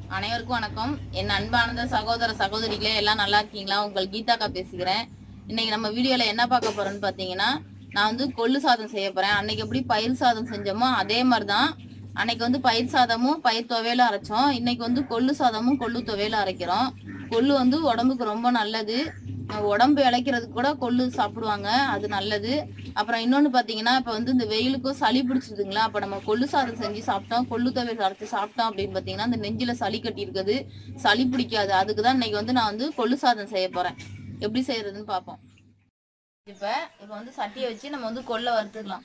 அனைவருக்கும் வணக்கம் என் அன்பானந்த சகோதர சகோதரிகளே எல்லாம் நல்லா இருக்கீங்களா உங்கள் கீதாக்கா பேசுகிறேன் இன்னைக்கு நம்ம வீடியோல என்ன பார்க்க போறோம்னு பாத்தீங்கன்னா நான் வந்து கொள்ளு சாதம் செய்ய போறேன் அன்னைக்கு எப்படி பயிர் சாதம் செஞ்சோமோ அதே மாதிரி தான் அன்னைக்கு வந்து பயிர் சாதமும் பயிர் துவையிலும் அரைச்சோம் இன்னைக்கு வந்து கொள்ளு சாதமும் கொள்ளு துவையிலும் அரைக்கிறோம் கொள்ளு வந்து உடம்புக்கு ரொம்ப நல்லது அஹ் உடம்பு இளைக்கிறதுக்கு கூட கொள்ளு சாப்பிடுவாங்க அது நல்லது அப்புறம் இன்னொன்று பார்த்தீங்கன்னா இப்போ வந்து இந்த வெயிலுக்கும் சளி பிடிச்சிருதுங்களா அப்போ நம்ம கொள்ளு சாதம் செஞ்சு சாப்பிட்டோம் கொள்ளு துவையல் அரைச்சு சாப்பிட்டோம் அப்படின்னு பார்த்தீங்கன்னா இந்த நெஞ்சில் சளி கட்டி இருக்குது சளி பிடிக்காது அதுக்கு தான் இன்னைக்கு வந்து நான் வந்து கொள்ளு சாதம் செய்ய போகிறேன் எப்படி செய்யறதுன்னு பார்ப்போம் இப்போ இப்போ வந்து சட்டியை வச்சு நம்ம வந்து கொள்ளை வறுத்துக்கலாம்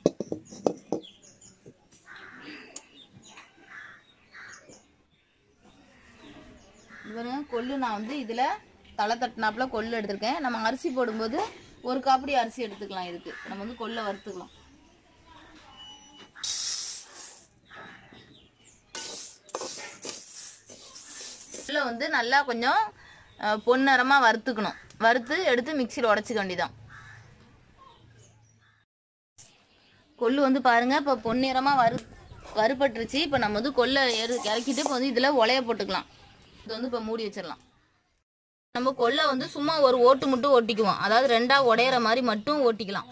இவரு கொள்ளு நான் வந்து இதில் தலை தட்டினாப்புல கொள்ளு எடுத்திருக்கேன் நம்ம அரிசி போடும்போது ஒரு காப்படி அரிசி எடுத்துக்கலாம் இதுக்கு நம்ம வந்து கொள்ளை வறுத்துக்கலாம் கொள்ளை வந்து நல்லா கொஞ்சம் அஹ், பொன்னிறமா வறுத்துக்கணும் வறுத்து எடுத்து மிக்சியில் உடச்சிக்க வேண்டியதான் கொள்ளு வந்து பாருங்க இப்போ பொன்னிறமா வறு வறுபட்டுருச்சு இப்போ நம்ம வந்து கொள்ளை எரு இறக்கிட்டு இப்போ வந்து இதில் உலைய போட்டுக்கலாம் இது வந்து இப்போ மூடி வச்சிடலாம் நம்ம கொள்ளை வந்து சும்மா ஒரு ஓட்டு மட்டும் ஓட்டிக்குவோம் அதாவது ரெண்டா உடையிற மாதிரி மட்டும் ஓட்டிக்கலாம்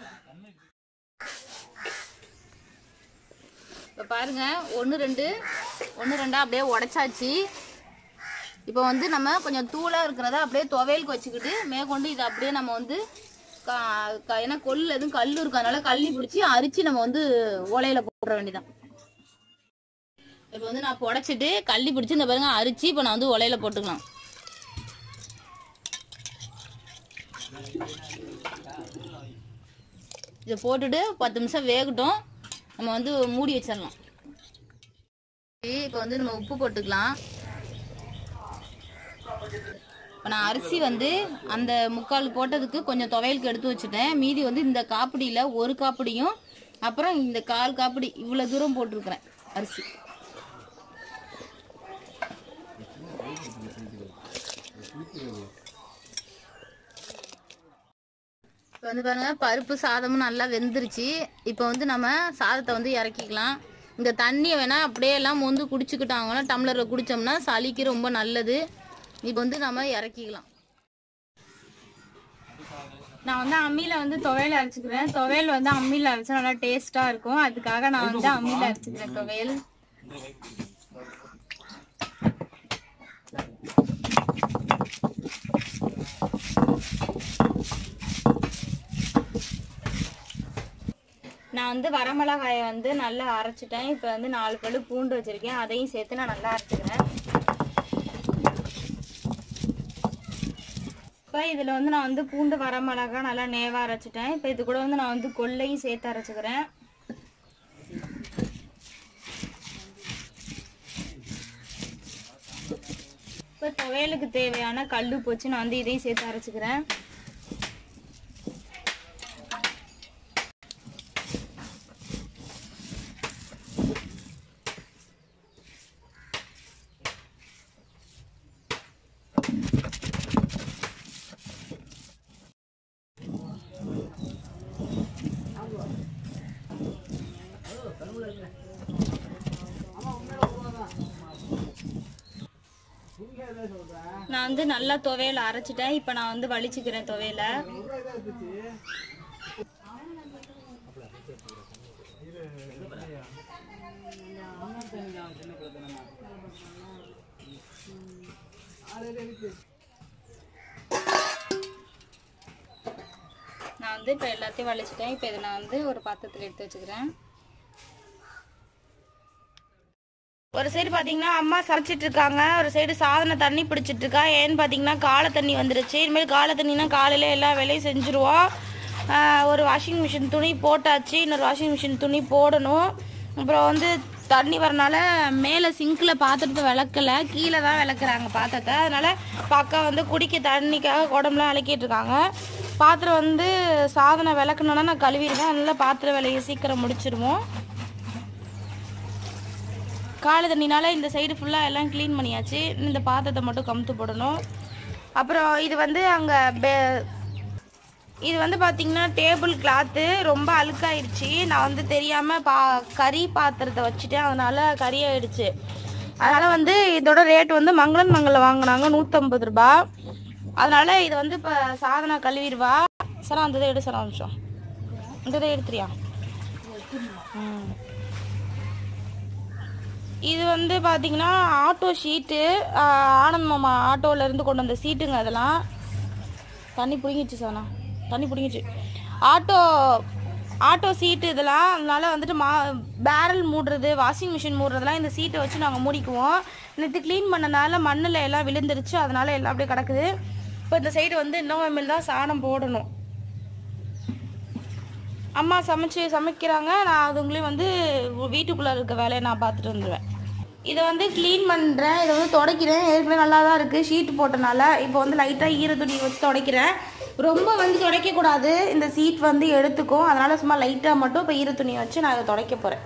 இப்போ பாருங்க ஒன்று ரெண்டு ஒன்று ரெண்டா அப்படியே உடைச்சாச்சு இப்போ வந்து நம்ம கொஞ்சம் தூளாக இருக்கிறத அப்படியே துவையலுக்கு வச்சுக்கிட்டு மேற்கொண்டு இதை அப்படியே நம்ம வந்து கா- க- ஏன்னா கொள்ளு எதுவும் கல் இருக்கும் அதனால கள்ளி பிடிச்சி அரிச்சு நம்ம வந்து உலையில போட வேண்டியதான் இப்போ வந்து நான் புடைச்சிட்டு கள்ளி பிடிச்சி இந்த பாருங்க அரிச்சு இப்போ நான் வந்து உலையில போட்டுக்கலாம் இதை போட்டுட்டு பத்து நிமிஷம் வேகட்டும் நம்ம வந்து மூடி வச்சிடலாம் இப்போ வந்து நம்ம உப்பு போட்டுக்கலாம் இப்போ நான் அரிசி வந்து அந்த முக்கால் போட்டதுக்கு கொஞ்சம் துவையலுக்கு எடுத்து வச்சுட்டேன் மீதி வந்து இந்த காப்பிடியில் ஒரு காப்பிடியும் அப்புறம் இந்த கால் காப்பிடி இவ்வளோ தூரம் போட்டிருக்கிறேன் அரிசி இப்போ வந்து பாருங்க பருப்பு சாதமும் நல்லா வெந்துருச்சு இப்போ வந்து நம்ம சாதத்தை வந்து இறக்கிக்கலாம் இந்த தண்ணியை வேணா அப்படியே எல்லாம் மொந்து குடிச்சுக்கிட்டாங்கன்னா டம்ளரில் குடித்தோம்னா சளிக்கு ரொம்ப நல்லது இப்போ வந்து நம்ம இறக்கிக்கலாம் நான் வந்து அம்மியில வந்து துவையல் அரைச்சிக்கிறேன் துவையல் வந்து அம்மியில அரைச்சா நல்லா டேஸ்டா இருக்கும் அதுக்காக நான் வந்து அம்மியில அரைச்சிக்கிறேன் துவையல் நான் வந்து வரமிளகாயை வந்து நல்லா அரைச்சிட்டேன் இப்போ வந்து நாலு பல்லு பூண்டு வச்சிருக்கேன் அதையும் சேர்த்து நான் நல்லா அரைச்சிக்கிறேன் இப்போ இதில் வந்து நான் வந்து பூண்டு வரமிளகா நல்லா நேவாக அரைச்சிட்டேன் இப்போ இது கூட வந்து நான் வந்து கொள்ளையும் சேர்த்து அரைச்சிக்கிறேன் இப்போ துவையலுக்கு தேவையான கல் போச்சு நான் வந்து இதையும் சேர்த்து அரைச்சிக்கிறேன் நான் வந்து நல்லா துவையல் அரைச்சிட்டேன் இப்போ நான் வந்து வலிச்சுக்கிறேன் துவையலை நான் வந்து இப்போ எல்லாத்தையும் வலிச்சிட்டேன் இப்போ இதை நான் வந்து ஒரு பாத்திரத்தில் எடுத்து வச்சுக்கிறேன் ஒரு சைடு பார்த்தீங்கன்னா அம்மா சமைச்சிட்டு இருக்காங்க ஒரு சைடு சாதனை தண்ணி பிடிச்சிட்டு இருக்கா ஏன்னு பார்த்தீங்கன்னா காலை தண்ணி வந்துருச்சு இனிமேல் காலை தண்ணினா காலையில் எல்லா வேலையும் செஞ்சுருவோம் ஆஹ் ஒரு வாஷிங் மிஷின் துணி போட்டாச்சு இன்னொரு வாஷிங் மிஷின் துணி போடணும் அப்புறம் வந்து தண்ணி வரனால மேலே சிங்கில் பாத்திரத்தை விளக்கல கீழே தான் விளக்குறாங்க பாத்திரத்தை அதனால பக்கா வந்து குடிக்க தண்ணிக்காக குடம்புலாம் விளக்கிட்டு இருக்காங்க பாத்திரம் வந்து சாதனை விளக்கணுன்னா நான் கழுவிடுவேன் அதனால பாத்திர வேலையை சீக்கிரம் முடிச்சிருவோம் காலை தண்ணினால இந்த சைடு ஃபுல்லாக எல்லாம் க்ளீன் பண்ணியாச்சு இந்த பாத்திரத்தை மட்டும் கமுத்து போடணும் அப்புறம் இது வந்து அங்கே பெ இது வந்து பார்த்தீங்கன்னா டேபிள் கிளாத்து ரொம்ப அழுக்காயிருச்சு நான் வந்து தெரியாமல் பா கறி பாத்திரத்தை வச்சுட்டேன் அதனால கறி ஆயிடுச்சு அதனால் வந்து இதோட ரேட் வந்து மங்களன் மங்களில் வாங்கினாங்க நூற்றம்பது ரூபா அதனால் இது வந்து இப்போ சாதனா கழுவிடுவா சார் அந்த இதை எடு சார் ஒரு நிமிஷம் இந்த இதை எடுத்துறியா ம் இது வந்து பார்த்தீங்கன்னா ஆட்டோ ஷீட்டு ஆனந்த் மாமா ஆட்டோவில் இருந்து கொண்டு வந்த சீட்டுங்க அதெல்லாம் தண்ணி பிடிங்கிச்சு சாணா தண்ணி பிடிங்கிச்சு ஆட்டோ ஆட்டோ சீட்டு இதெல்லாம் அதனால வந்துட்டு மா பேரல் மூடுறது வாஷிங் மிஷின் மூடுறதெல்லாம் இந்த சீட்டை வச்சு நாங்கள் மூடிக்குவோம் நேற்று க்ளீன் பண்ணனால மண்ணில் எல்லாம் விழுந்துருச்சு அதனால எல்லாம் அப்படியே கிடக்குது இப்போ இந்த சைடு வந்து இன்னும் மேல் தான் சாணம் போடணும் அம்மா சமைச்சு சமைக்கிறாங்க நான் அதுங்களையும் வந்து வீட்டுக்குள்ளே இருக்க வேலையை நான் பார்த்துட்டு வந்துடுவேன் இதை வந்து க்ளீன் பண்ணுறேன் இதை வந்து துடைக்கிறேன் ஏற்கனவே நல்லா தான் இருக்குது ஷீட் போட்டனால இப்போ வந்து லைட்டாக ஈர துணி வச்சு துடைக்கிறேன் ரொம்ப வந்து துடைக்கக்கூடாது இந்த சீட் வந்து எடுத்துக்கும் அதனால் சும்மா லைட்டாக மட்டும் இப்போ ஈர துணியை வச்சு நான் இதை துடைக்க போகிறேன்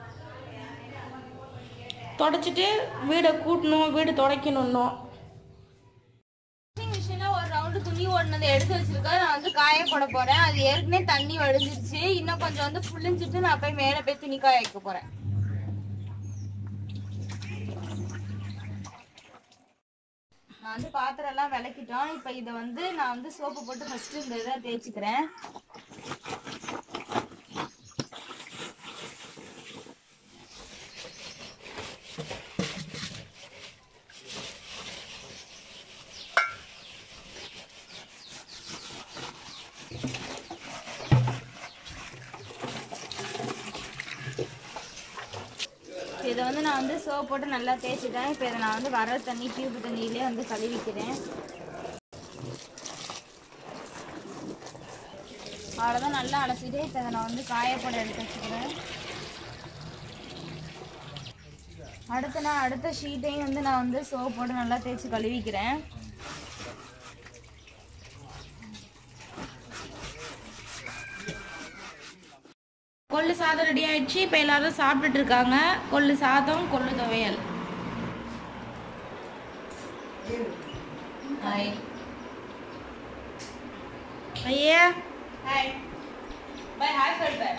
தொடச்சிட்டு வீடை கூட்டணும் வீடு துடைக்கணும் இன்னும் வாஷிங் மிஷின்ல ஒரு ரவுண்டு துணி ஓடினதை எடுத்து வச்சிருக்கேன் நான் வந்து காய போட போறேன் அது ஏற்கனவே தண்ணி வடிஞ்சிருச்சு இன்னும் கொஞ்சம் வந்து புளிஞ்சிட்டு நான் போய் மேல போய் துணி காய வைக்க போறேன் நான் வந்து பாத்திரம் எல்லாம் விளக்கிட்டோம் இப்போ இதை வந்து நான் வந்து சோப்பு போட்டு ஃபர்ஸ்ட் இந்த இதை தேய்ச்சிக்கிறேன் இதை வந்து நான் வந்து சோப் போட்டு நல்லா தேய்ச்சிட்டேன் இப்போ இதை நான் வந்து வர தண்ணி டியூப் தண்ணியிலே வந்து கழுவிக்கிறேன் அவ்வளோதான் நல்லா அலசிட்டு இப்போ இதை நான் வந்து காயப்பட எடுத்து வச்சுக்கிறேன் அடுத்து நான் அடுத்த ஷீட்டையும் வந்து நான் வந்து சோப் போட்டு நல்லா தேய்ச்சி கழுவிக்கிறேன் கொள்ளு சாதம் ரெடி ஆயிடுச்சு இப்போ எல்லாரும் சாப்பிட்டுட்டு இருக்காங்க கொள்ளு சாதம் கொள்ளு துவையல் ஹாய் ஐயா ஹாய் பை ஹாய் சொல்லிட்டேன்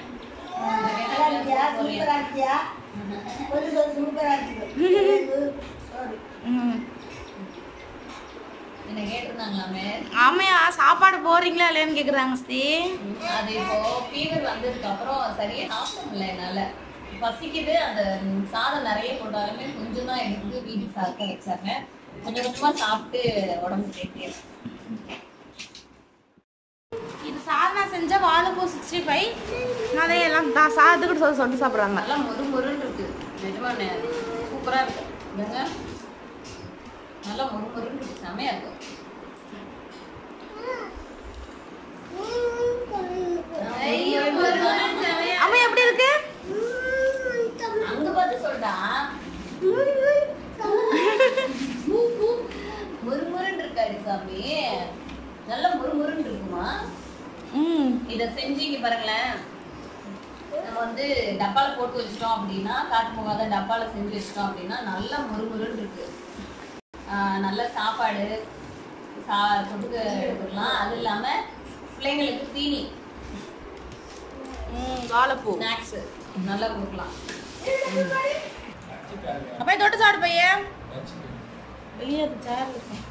ம் என்ன கேட்டிருந்தாங்களாமே ஆமையா சாப்பாடு போறீங்களா இல்லையான்னு கேக்குறாங்க ஸ்ரீ அது இப்போ ஃபீவர் வந்ததுக்கு அப்புறம் சரியா சாப்பிட முடியல என்னால பசிக்குது அந்த சாதம் நிறைய போட்டாலுமே கொஞ்சம் தான் எடுத்து வீட்டுக்கு சாப்பிட வச்சாங்க கொஞ்சம் கொஞ்சமா சாப்பிட்டு உடம்பு கேட்டேன் இது சாதனா செஞ்ச வாழைப்பூ சிக்ஸ்டி ஃபைவ் நிறைய எல்லாம் நான் சாதத்துக்கு சொல்லி சொட்டு சாப்பிட்றாங்க நல்லா மொறு மொறுன்னு இருக்கு நிஜமா சூப்பரா இருக்கு இல்லைங்க நல்லா மொறு மொறுன்னு இருக்கு செமையா இருக்கு ஐயோ, மொறுமொறுன்னு செமையா அம்மா எப்படி இருக்கு அங்க பார்த்து சொல்றா முறுமுறுன்னு இருக்காடி சாமி நல்ல முறுமுறுன்னு இருக்குமா ம் இத செஞ்சு இங்க பாருங்களேன் நம்ம வந்து டப்பால போட்டு வச்சிட்டோம் அப்படின்னா காட்டு போகாத டப்பால செஞ்சு வச்சிட்டோம் அப்படின்னா நல்லா முறுமுறுன்னு இருக்கு ஆஹ் நல்ல சாப்பாடு சா தொட்டுக்க எடுத்துக்கலாம் அது இல்லாம பிள்ளைங்களுக்கு தீனி ம் வாழைப்பூ ஸ்நாக்ஸ் நல்லா கொடுக்கலாம் அப்பா தொட்டு சாப்பிடு பையன் வெளியே சேர் இருக்கும்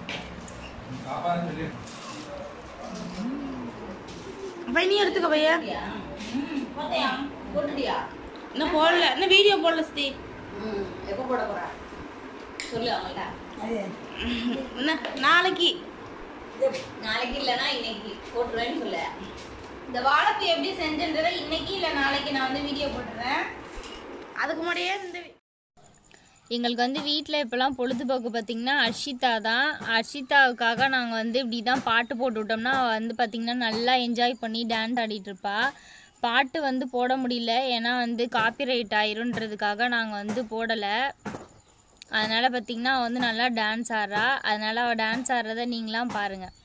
அப்பா நீ எடுத்துக்க பையன் பாத்தியா? ம், பாத்தியா? போட்டுட்டியா? இன்னும் போடல இன்னும் வீடியோ போடல ஸ்ரீ ம், எப்ப போட போற? சொல்லு அவங்கள்ட்ட. என்ன நாளைக்கு நாளைக்கு இல்லைன்னா இன்னைக்கு போட்டுருவேன்னு சொல்லு இந்த வாழைப்பூ எப்படி செஞ்சுன்றதை இன்னைக்கு இல்லை நாளைக்கு நான் வந்து வீடியோ போட்டுறேன் அதுக்கு முன்னாடியே இந்த வி- எங்களுக்கு வந்து வீட்டில் இப்போலாம் பொழுதுபோக்கு பார்த்திங்கன்னா அர்ஷிதா தான் அர்ஷிதாவுக்காக நாங்கள் வந்து இப்படி தான் பாட்டு போட்டு விட்டோம்னா அவள் வந்து பார்த்திங்கன்னா நல்லா என்ஜாய் பண்ணி டான்ஸ் ஆடிட்டு இருப்பா பாட்டு வந்து போட முடியல ஏன்னா வந்து காப்பிரைட் ஆயிருன்றதுக்காக நாங்கள் வந்து போடலை அதனால் பார்த்திங்கன்னா அவள் வந்து நல்லா டான்ஸ் ஆடுறா அதனால் அவள் டான்ஸ் ஆடுறத நீங்களாம் பாருங்கள்